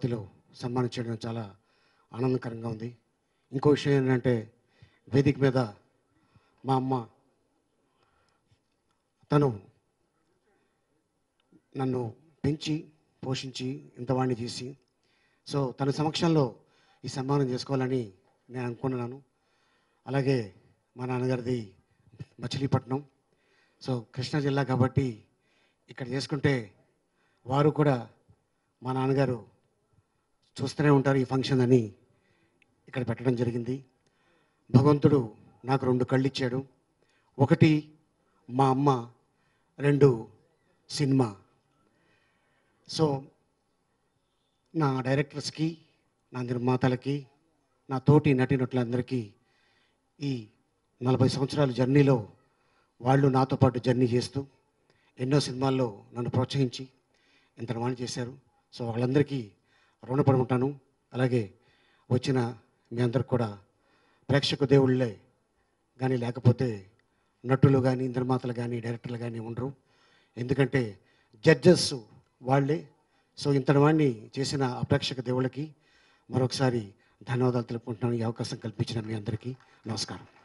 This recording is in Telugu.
పద్ధతిలో సన్మానించడం చాలా ఆనందకరంగా ఉంది ఇంకో విషయం ఏంటంటే వేదిక మీద మా అమ్మ తను నన్ను పెంచి పోషించి ఇంతవాణ్ణి చేసి సో తన సమక్షంలో ఈ సన్మానం చేసుకోవాలని నేను అనుకున్నాను అలాగే మా నాన్నగారిది మచిలీపట్నం సో కృష్ణా జిల్లా కాబట్టి ఇక్కడ చేసుకుంటే వారు కూడా మా నాన్నగారు చూస్తూనే ఉంటారు ఈ ఫంక్షన్ అని ఇక్కడ పెట్టడం జరిగింది భగవంతుడు నాకు రెండు కళ్ళు ఇచ్చాడు ఒకటి మా అమ్మ రెండు సినిమా సో నా డైరెక్టర్స్కి నా నిర్మాతలకి నా తోటి నటీనటులందరికీ ఈ నలభై సంవత్సరాల జర్నీలో వాళ్ళు నాతో పాటు జర్నీ చేస్తూ ఎన్నో సినిమాల్లో నన్ను ప్రోత్సహించి ఇంత వాణి చేశారు సో వాళ్ళందరికీ రుణపడి ఉంటాను అలాగే వచ్చిన మీ అందరికి కూడా ప్రేక్షక దేవుళ్ళే కానీ లేకపోతే నటులు కానీ నిర్మాతలు కానీ డైరెక్టర్లు కానీ ఉండరు ఎందుకంటే జడ్జెస్ వాళ్ళే సో ఇంతటి వాడిని చేసిన ఆ ప్రేక్షక దేవుళ్ళకి మరొకసారి ధన్యవాదాలు తెలుపుకుంటున్నాను ఈ అవకాశం కల్పించిన మీ అందరికీ నమస్కారం